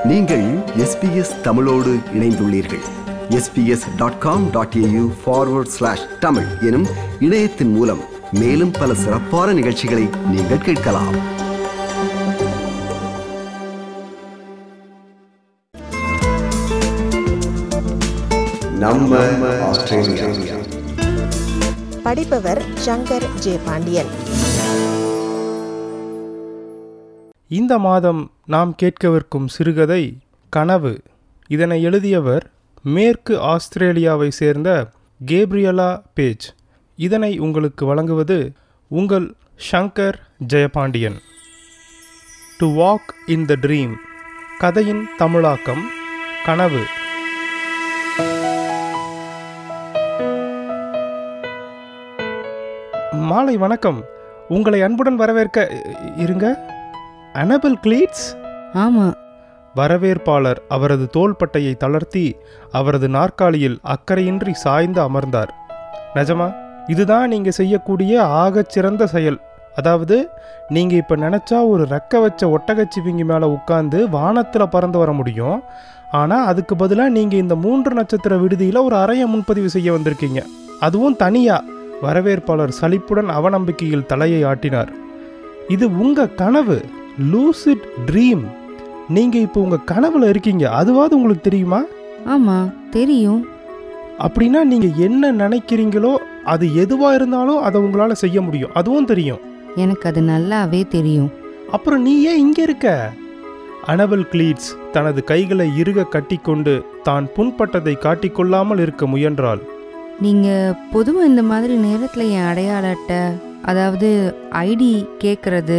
நீங்கள் எஸ்பிஎஸ் தமிழோடு இணைந்துள்ளீர்கள் SBS dot com dot AU forward slash Tamil எனும் இணையத்தின் மூலம் மேலும் பல சிறப்பான நிகழ்ச்சிகளை நீங்கள் கேட்கலாம் நம்ம ஆஸ்திரேலியா படிப்பவர் சங்கர் ஜே பாண்டியன் இந்த மாதம் நாம் கேட்கவிருக்கும் சிறுகதை கனவு இதனை எழுதியவர் மேற்கு ஆஸ்திரேலியாவை சேர்ந்த கேப்ரியலா பேஜ் இதனை உங்களுக்கு வழங்குவது உங்கள் Shankar Jayapandian to walk in the dream கதையின் தமிழாக்கம் கனவு மாலை வணக்கம் உங்களை அன்புடன் வரவேற்க இ- இருங்க அனபல் கிளீட்ஸ் ஆமா வரவேற்பாளர் அவரது தோள்பட்டையை தளர்த்தி அவரது நாற்காலியில் அக்கறையின்றி சாய்ந்து அமர்ந்தார் நிஜமா இதுதான் நீங்க செய்யக்கூடிய ஆகச் சிறந்த செயல் அதாவது நீங்க இப்ப நினைச்சா ஒரு ரெக்க வச்ச ஒட்டகச்சிவிங்கி மேல உட்கார்ந்து வானத்துல பறந்து வர முடியும் ஆனா அதுக்கு பதிலா நீங்க இந்த மூன்று நட்சத்திர விடுதியில ஒரு அறையை முன்பதிவு செய்ய வந்திருக்கீங்க அதுவும் தனியா வரவேற்பாளர் சலிப்புடன் அவநம்பிக்கையில் தலையை ஆட்டினார் இது உங்க கனவு லூசிட் ட்ரீம் நீங்க இப்போ உங்க கனவுல இருக்கீங்க அதுவாது உங்களுக்கு தெரியுமா ஆமா தெரியும் அப்படின்னா நீங்க என்ன நினைக்கிறீங்களோ அது எதுவா இருந்தாலும் அதை உங்களால செய்ய முடியும் அதுவும் தெரியும் எனக்கு அது நல்லாவே தெரியும் அப்புறம் நீ ஏன் இங்க இருக்க அனபல் கிளீட்ஸ் தனது கைகளை இறுக கட்டிக்கொண்டு தான் புண்பட்டதை காட்டிக்கொள்ளாமல் இருக்க முயன்றாள் நீங்க பொதுவா இந்த மாதிரி நேரத்துல என் அடையாள அட்டை அதாவது ஐடி கேட்கறது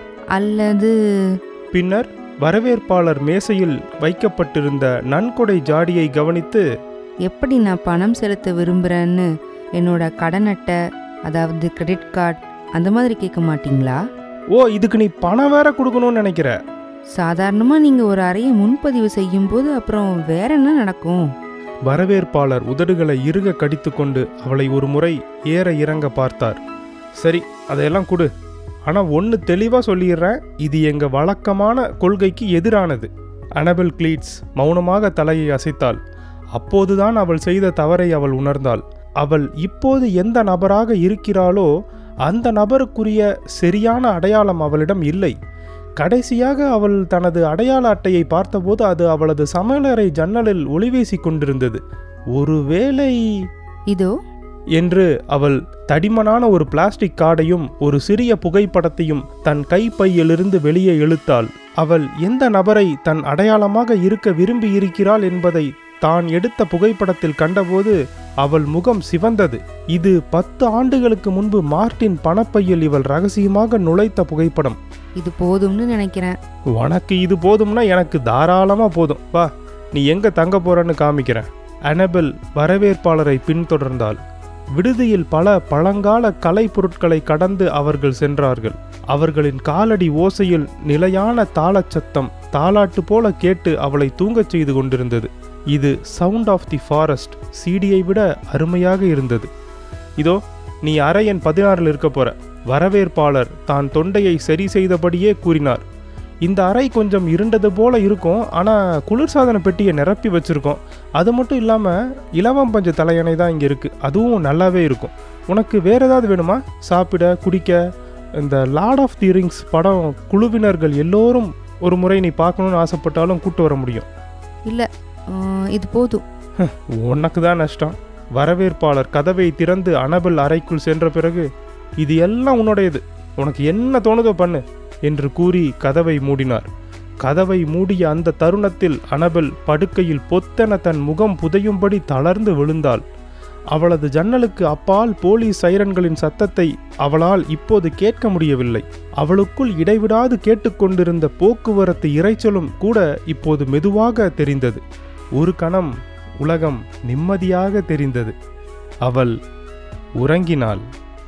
அல்லது பின்னர் வரவேற்பாளர் மேசையில் வைக்கப்பட்டிருந்த நன்கொடை ஜாடியை கவனித்து எப்படி நான் பணம் செலுத்த விரும்புறேன்னு என்னோட கடன் அட்டை அதாவது கிரெடிட் கார்டு அந்த மாதிரி கேட்க மாட்டீங்களா ஓ இதுக்கு நீ பணம் வேற கொடுக்கணும்னு நினைக்கிற சாதாரணமா நீங்க ஒரு அறையை முன்பதிவு செய்யும் போது அப்புறம் வேற என்ன நடக்கும் வரவேற்பாளர் உதடுகளை இறுக கடித்துக்கொண்டு அவளை ஒரு முறை ஏற இறங்க பார்த்தார் சரி அதையெல்லாம் கொடு ஆனால் ஒன்று தெளிவாக சொல்லிடுறேன் இது எங்கள் வழக்கமான கொள்கைக்கு எதிரானது அனபல் கிளீட்ஸ் மௌனமாக தலையை அசைத்தாள் அப்போதுதான் அவள் செய்த தவறை அவள் உணர்ந்தாள் அவள் இப்போது எந்த நபராக இருக்கிறாளோ அந்த நபருக்குரிய சரியான அடையாளம் அவளிடம் இல்லை கடைசியாக அவள் தனது அடையாள அட்டையை பார்த்தபோது அது அவளது சமையலறை ஜன்னலில் ஒளிவீசிக் கொண்டிருந்தது ஒருவேளை இதோ என்று அவள் தடிமனான ஒரு பிளாஸ்டிக் கார்டையும் ஒரு சிறிய புகைப்படத்தையும் தன் கைப்பையிலிருந்து வெளியே இழுத்தாள் அவள் எந்த நபரை தன் அடையாளமாக இருக்க விரும்பி இருக்கிறாள் என்பதை தான் எடுத்த புகைப்படத்தில் கண்டபோது அவள் முகம் சிவந்தது இது பத்து ஆண்டுகளுக்கு முன்பு மார்ட்டின் பணப்பையில் இவள் ரகசியமாக நுழைத்த புகைப்படம் இது போதும்னு நினைக்கிறேன் உனக்கு இது போதும்னா எனக்கு தாராளமா போதும் வா நீ எங்க தங்க போறன்னு காமிக்கிறேன் அனபெல் வரவேற்பாளரை பின்தொடர்ந்தாள் விடுதியில் பல பழங்கால கலை பொருட்களை கடந்து அவர்கள் சென்றார்கள் அவர்களின் காலடி ஓசையில் நிலையான தாளச் சத்தம் தாலாட்டு போல கேட்டு அவளை தூங்கச் செய்து கொண்டிருந்தது இது சவுண்ட் ஆஃப் தி ஃபாரஸ்ட் சிடியை விட அருமையாக இருந்தது இதோ நீ அறை எண் பதினாறில் இருக்க போற வரவேற்பாளர் தான் தொண்டையை சரி செய்தபடியே கூறினார் இந்த அறை கொஞ்சம் இருண்டது போல இருக்கும் ஆனால் குளிர்சாதன பெட்டியை நிரப்பி வச்சிருக்கோம் அது மட்டும் இல்லாமல் இலவம் பஞ்சு தலையணை தான் இங்கே இருக்குது அதுவும் நல்லாவே இருக்கும் உனக்கு வேற ஏதாவது வேணுமா சாப்பிட குடிக்க இந்த லார்ட் ஆஃப் தி ரிங்ஸ் படம் குழுவினர்கள் எல்லோரும் ஒரு முறை நீ பார்க்கணுன்னு ஆசைப்பட்டாலும் கூட்டு வர முடியும் இல்ல ஆஹ், இது போதும் உனக்கு தான் நஷ்டம் வரவேற்பாளர் கதவை திறந்து அனபல் அறைக்குள் சென்ற பிறகு இது எல்லாம் உன்னுடையது உனக்கு என்ன தோணுதோ பண்ணு என்று கூறி கதவை மூடினார் கதவை மூடிய அந்த தருணத்தில் அனபல் படுக்கையில் பொத்தென தன் முகம் புதையும்படி தளர்ந்து விழுந்தாள் அவளது ஜன்னலுக்கு அப்பால் போலீஸ் சைரன்களின் சத்தத்தை அவளால் இப்போது கேட்க முடியவில்லை அவளுக்குள் இடைவிடாது கேட்டுக்கொண்டிருந்த போக்குவரத்து இரைச்சலும் கூட இப்போது மெதுவாக தெரிந்தது ஒரு கணம் உலகம் நிம்மதியாக தெரிந்தது அவள் உறங்கினாள்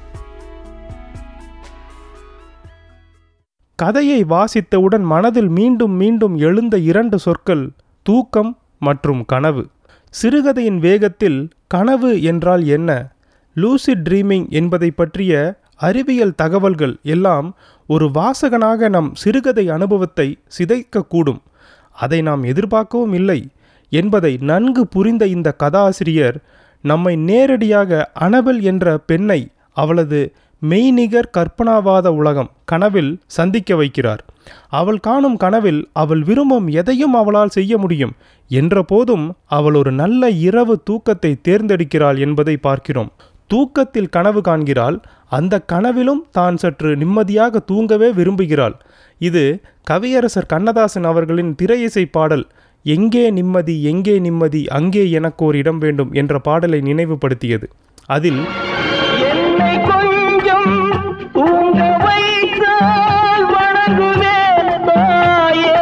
கதையை வாசித்தவுடன் மனதில் மீண்டும் மீண்டும் எழுந்த இரண்டு சொற்கள் தூக்கம் மற்றும் கனவு சிறுகதையின் வேகத்தில் கனவு என்றால் என்ன லூசிட் ட்ரீமிங் என்பதை பற்றிய அறிவியல் தகவல்கள் எல்லாம் ஒரு வாசகனாக நம் சிறுகதை அனுபவத்தை சிதைக்கக்கூடும் அதை நாம் எதிர்பார்க்கவும் இல்லை என்பதை நன்கு புரிந்த இந்த கதாசிரியர் நம்மை நேரடியாக அனபல் என்ற பெண்ணை அவளது மெய்நிகர் கற்பனாவாத உலகம் கனவில் சந்திக்க வைக்கிறார் அவள் காணும் கனவில் அவள் விரும்பும் எதையும் அவளால் செய்ய முடியும் என்ற போதும் அவள் ஒரு நல்ல இரவு தூக்கத்தை தேர்ந்தெடுக்கிறாள் என்பதை பார்க்கிறோம் தூக்கத்தில் கனவு காண்கிறாள் அந்த கனவிலும் தான் சற்று நிம்மதியாக தூங்கவே விரும்புகிறாள் இது கவியரசர் கண்ணதாசன் அவர்களின் திரையிசை பாடல் எங்கே நிம்மதி எங்கே நிம்மதி அங்கே எனக்கு ஒரு இடம் வேண்டும் என்ற பாடலை நினைவுபடுத்தியது அதில் என்னை கொஞ்சம் தூங்க வைத்தால் வணங்குவேன் தாயே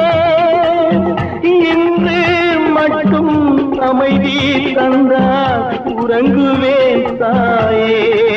இன்று மட்டும் அமைதி தந்தால் உறங்குவேன் தாயே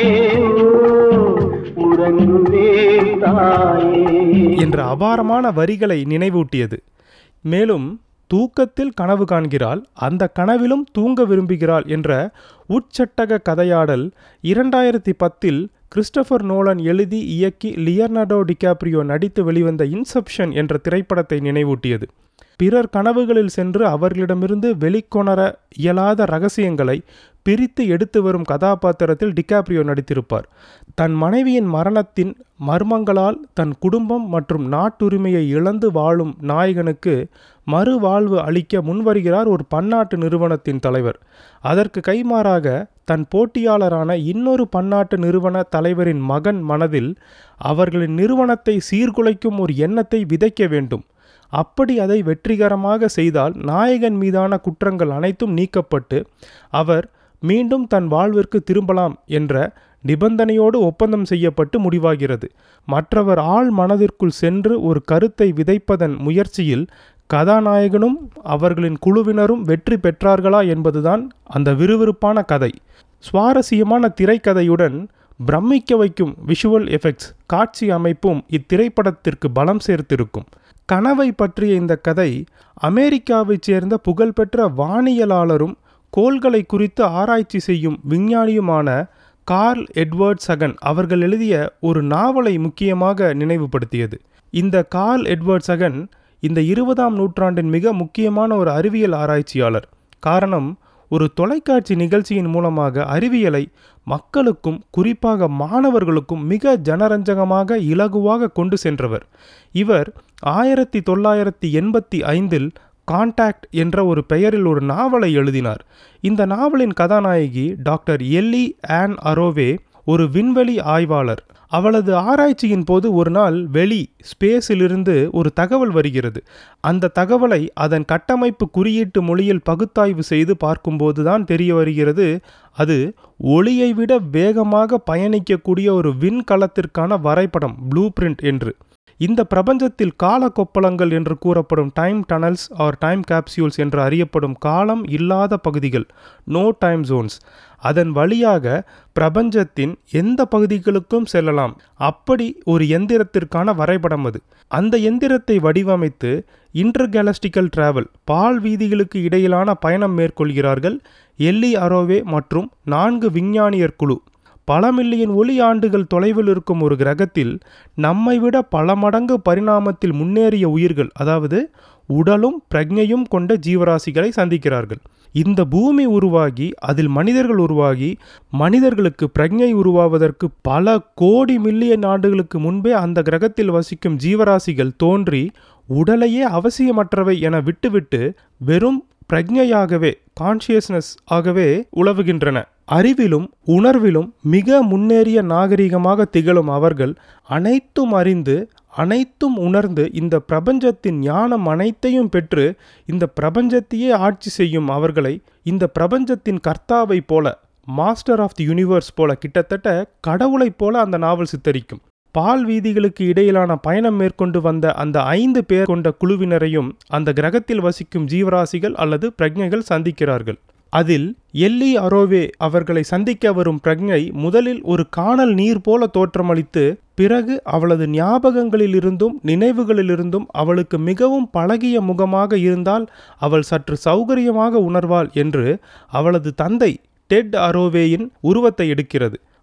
உறங்குவேன் தாயே என்ற அபாரமான வரிகளை நினைவூட்டியது மேலும் தூக்கத்தில் கனவு காண்கிறாள் அந்த கனவிலும் தூங்க விரும்புகிறாள் என்ற உட்சட்டக கதையாடல் இரண்டாயிரத்தி பத்தில் கிறிஸ்டபர் நோலன் எழுதி இயக்கி லியர்னாடோ டிகாப்ரியோ நடித்து வெளிவந்த இன்செப்ஷன் என்ற திரைப்படத்தை நினைவூட்டியது பிறர் கனவுகளில் சென்று அவர்களிடமிருந்து வெளிக்கொணர இயலாத ரகசியங்களை பிரித்து எடுத்து வரும் கதாபாத்திரத்தில் டிகாப்ரியோ நடித்திருப்பார் தன் மனைவியின் மரணத்தின் மர்மங்களால் தன் குடும்பம் மற்றும் நாட்டுரிமையை இழந்து வாழும் நாயகனுக்கு மறுவாழ்வு அளிக்க முன்வருகிறார் ஒரு பன்னாட்டு நிறுவனத்தின் தலைவர் அதற்கு கைமாறாக தன் போட்டியாளரான இன்னொரு பன்னாட்டு நிறுவன தலைவரின் மகன் மனதில் அவர்களின் நிறுவனத்தை சீர்குலைக்கும் ஒரு எண்ணத்தை விதைக்க வேண்டும் அப்படி அதை வெற்றிகரமாக செய்தால் நாயகன் மீதான குற்றங்கள் அனைத்தும் நீக்கப்பட்டு அவர் மீண்டும் தன் வாழ்விற்கு திரும்பலாம் என்ற நிபந்தனையோடு ஒப்பந்தம் செய்யப்பட்டு முடிவாகிறது மற்றவர் ஆள் மனதிற்குள் சென்று ஒரு கருத்தை விதைப்பதன் முயற்சியில் கதாநாயகனும் அவர்களின் குழுவினரும் வெற்றி பெற்றார்களா என்பதுதான் அந்த விறுவிறுப்பான கதை சுவாரஸ்யமான திரைக்கதையுடன் பிரமிக்க வைக்கும் விஷுவல் எஃபெக்ட்ஸ் காட்சி அமைப்பும் இத்திரைப்படத்திற்கு பலம் சேர்த்திருக்கும் கனவை பற்றிய இந்த கதை அமெரிக்காவைச் சேர்ந்த புகழ்பெற்ற வானியலாளரும் கோள்களை குறித்து ஆராய்ச்சி செய்யும் விஞ்ஞானியுமான கார்ல் எட்வர்ட் சகன் அவர்கள் எழுதிய ஒரு நாவலை முக்கியமாக நினைவுபடுத்தியது இந்த கார்ல் எட்வர்ட் சகன் இந்த இருபதாம் நூற்றாண்டின் மிக முக்கியமான ஒரு அறிவியல் ஆராய்ச்சியாளர் காரணம் ஒரு தொலைக்காட்சி நிகழ்ச்சியின் மூலமாக அறிவியலை மக்களுக்கும் குறிப்பாக மாணவர்களுக்கும் மிக ஜனரஞ்சகமாக இலகுவாக கொண்டு சென்றவர் இவர் ஆயிரத்தி தொள்ளாயிரத்தி எண்பத்தி ஐந்தில் கான்டாக்ட் என்ற ஒரு பெயரில் ஒரு நாவலை எழுதினார் இந்த நாவலின் கதாநாயகி டாக்டர் எல்லி ஆன் அரோவே ஒரு விண்வெளி ஆய்வாளர் அவளது ஆராய்ச்சியின் போது ஒரு நாள் வெளி ஸ்பேஸிலிருந்து ஒரு தகவல் வருகிறது அந்த தகவலை அதன் கட்டமைப்பு குறியீட்டு மொழியில் பகுத்தாய்வு செய்து பார்க்கும்போது தான் தெரிய வருகிறது அது ஒளியை விட வேகமாக பயணிக்கக்கூடிய ஒரு விண்கலத்திற்கான வரைபடம் ப்ளூ பிரிண்ட் என்று இந்த பிரபஞ்சத்தில் கால கொப்பளங்கள் என்று கூறப்படும் time tunnels or time capsules என்று அறியப்படும் காலம் இல்லாத பகுதிகள் நோ டைம் ஜோன்ஸ் அதன் வழியாக பிரபஞ்சத்தின் எந்த பகுதிகளுக்கும் செல்லலாம் அப்படி ஒரு எந்திரத்திற்கான வரைபடம் அது அந்த எந்திரத்தை வடிவமைத்து இன்டர்கேலஸ்டிக்கல் டிராவல் பால் வீதிகளுக்கு இடையிலான பயணம் மேற்கொள்கிறார்கள் எல்லி அரோவே மற்றும் நான்கு விஞ்ஞானியர் குழு பல மில்லியன் ஒளி ஆண்டுகள் தொலைவில் இருக்கும் ஒரு கிரகத்தில் நம்மை விட பல மடங்கு பரிணாமத்தில் முன்னேறிய உயிர்கள் அதாவது உடலும் பிரஜையும் கொண்ட ஜீவராசிகளை சந்திக்கிறார்கள் இந்த பூமி உருவாகி அதில் மனிதர்கள் உருவாகி மனிதர்களுக்கு பிரஜை உருவாவதற்கு பல கோடி மில்லியன் ஆண்டுகளுக்கு முன்பே அந்த கிரகத்தில் வசிக்கும் ஜீவராசிகள் தோன்றி உடலையே அவசியமற்றவை என விட்டுவிட்டு வெறும் பிரஜையாகவே கான்சியஸ்னஸ் ஆகவே உழவுகின்றன அறிவிலும் உணர்விலும் மிக முன்னேறிய நாகரிகமாக திகழும் அவர்கள் அனைத்தும் அறிந்து அனைத்தும் உணர்ந்து இந்த பிரபஞ்சத்தின் ஞானம் அனைத்தையும் பெற்று இந்த பிரபஞ்சத்தையே ஆட்சி செய்யும் அவர்களை இந்த பிரபஞ்சத்தின் கர்த்தாவைப் போல மாஸ்டர் ஆஃப் தி யூனிவர்ஸ் போல கிட்டத்தட்ட கடவுளைப் போல அந்த நாவல் சித்தரிக்கும் பால் வீதிகளுக்கு இடையிலான பயணம் மேற்கொண்டு வந்த அந்த ஐந்து பேர் கொண்ட குழுவினரையும் அந்த கிரகத்தில் வசிக்கும் ஜீவராசிகள் அல்லது பிரஜைகள் சந்திக்கிறார்கள் அதில் எல்லி அரோவே அவர்களை சந்திக்க வரும் பிரஜை முதலில் ஒரு காணல் நீர் போல தோற்றமளித்து பிறகு அவளது ஞாபகங்களிலிருந்தும் நினைவுகளிலிருந்தும் அவளுக்கு மிகவும் பழகிய முகமாக இருந்தால் அவள் சற்று சௌகரியமாக உணர்வாள் என்று அவளது தந்தை டெட் அரோவேயின் உருவத்தை எடுக்கிறது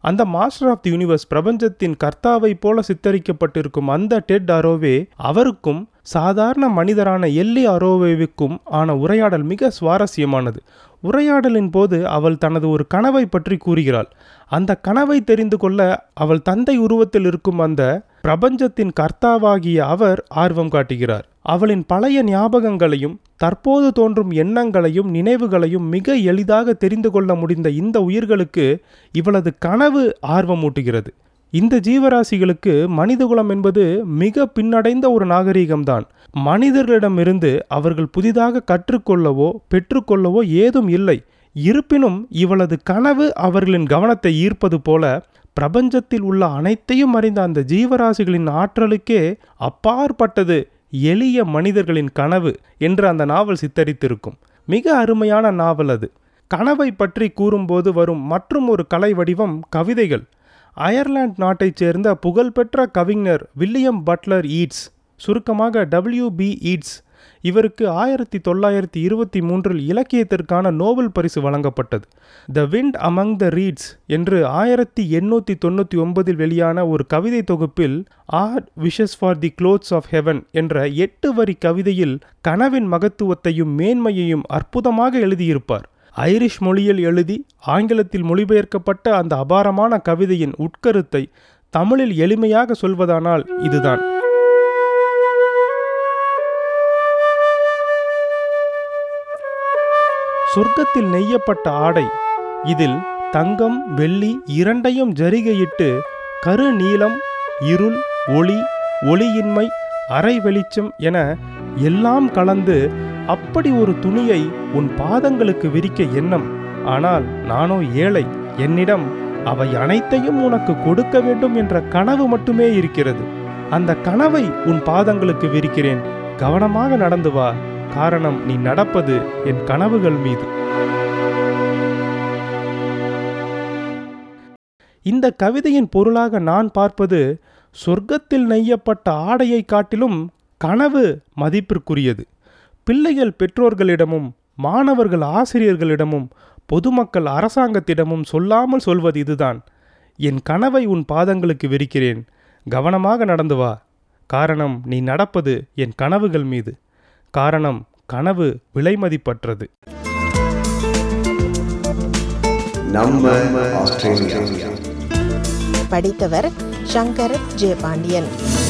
அந்த மாஸ்டர் ஆஃப் தி யூனிவர்ஸ் பிரபஞ்சத்தின் கர்த்தாவைப் போல சித்தரிக்கப்பட்டிருக்கும் அந்த டெட் அரோவே அவருக்கும் சாதாரண மனிதரான எல்லி அரோவேவுக்கும் ஆன உரையாடல் மிக சுவாரஸ்யமானது உரையாடலின் போது அவள் தனது ஒரு கனவை பற்றி கூறுகிறாள் அந்த கனவை தெரிந்து கொள்ள அவள் தந்தை உருவத்தில் இருக்கும் அந்த பிரபஞ்சத்தின் கர்த்தாவாகிய அவர் ஆர்வம் காட்டுகிறார் அவளின் பழைய ஞாபகங்களையும் தற்போது தோன்றும் எண்ணங்களையும் நினைவுகளையும் மிக எளிதாக தெரிந்து கொள்ள முடிந்த இந்த உயிர்களுக்கு இவளது கனவு ஆர்வமூட்டுகிறது இந்த ஜீவராசிகளுக்கு மனிதகுலம் என்பது மிக பின்னடைந்த ஒரு நாகரீகம்தான் மனிதர்களிடமிருந்து அவர்கள் புதிதாக கற்றுக்கொள்ளவோ பெற்றுக்கொள்ளவோ ஏதும் இல்லை இருப்பினும் இவளது கனவு அவர்களின் கவனத்தை ஈர்ப்பது போல பிரபஞ்சத்தில் உள்ள அனைத்தையும் அறிந்த அந்த ஜீவராசிகளின் ஆற்றலுக்கே அப்பாற்பட்டது எளிய மனிதர்களின் கனவு என்று அந்த நாவல் சித்தரித்திருக்கும் மிக அருமையான நாவல் அது கனவை பற்றி கூறும்போது வரும் மற்றும் ஒரு கலை வடிவம் கவிதைகள் அயர்லாந்து நாட்டைச் சேர்ந்த புகழ்பெற்ற கவிஞர் வில்லியம் பட்லர் ஈட்ஸ் சுருக்கமாக டபிள்யூ பி ஈட்ஸ் இவருக்கு ஆயிரத்தி தொள்ளாயிரத்தி இருபத்தி மூன்றில் இலக்கியத்திற்கான நோபல் பரிசு வழங்கப்பட்டது the wind among the reeds என்று ஆயிரத்தி எண்ணூற்றி தொண்ணூற்றி ஒன்பதில் வெளியான ஒரு கவிதை தொகுப்பில் are wishes for the cloths of heaven என்ற எட்டு வரி கவிதையில் கனவின் மகத்துவத்தையும் மேன்மையையும் அற்புதமாக எழுதியிருப்பார் ஐரிஷ் மொழியில் எழுதி ஆங்கிலத்தில் மொழிபெயர்க்கப்பட்ட அந்த அபாரமான கவிதையின் உட்கருத்தை தமிழில் எளிமையாக சொல்வதானால் இதுதான் சொர்க்கத்தில் நெய்யப்பட்ட ஆடை இதில் தங்கம் வெள்ளி இரண்டையும் ஜரிகையிட்டு கரு நீலம் இருள் ஒளி ஒளியின்மை அரை வெளிச்சம் என எல்லாம் கலந்து அப்படி ஒரு துணியை உன் பாதங்களுக்கு விரிக்க எண்ணம் ஆனால் நானோ ஏழை என்னிடம் அவை அனைத்தையும் உனக்கு கொடுக்க வேண்டும் என்ற கனவு மட்டுமே இருக்கிறது அந்த கனவை உன் பாதங்களுக்கு விரிக்கிறேன் கவனமாக நடந்து வா காரணம் நீ நடப்பது என் கனவுகள் மீது இந்த கவிதையின் பொருளாக நான் பார்ப்பது சொர்க்கத்தில் நெய்யப்பட்ட ஆடையை காட்டிலும் கனவு மதிப்பிற்குரியது பிள்ளைகள் பெற்றோர்களிடமும் மாணவர்கள் ஆசிரியர்களிடமும் பொதுமக்கள் அரசாங்கத்திடமும் சொல்லாமல் சொல்வது இதுதான் என் கனவை உன் பாதங்களுக்கு விரிக்கிறேன் கவனமாக நடந்து வா காரணம் நீ நடப்பது என் கனவுகள் மீது காரணம் கனவு விலைமதிப்பற்றது நம்ம ஆஸ்திரேலியா படித்தவர் சங்கர் ஜே பாண்டியன்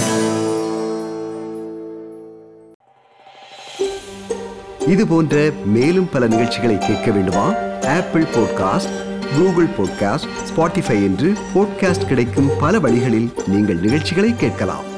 இது போன்ற மேலும் பல நிகழ்ச்சிகளை கேட்க வேண்டுமா Apple podcast Google podcast Spotify என்று பாட்காஸ்ட் கிடைக்கும் பல வழிகளில் நீங்கள் நிகழ்ச்சிகளை கேட்கலாம்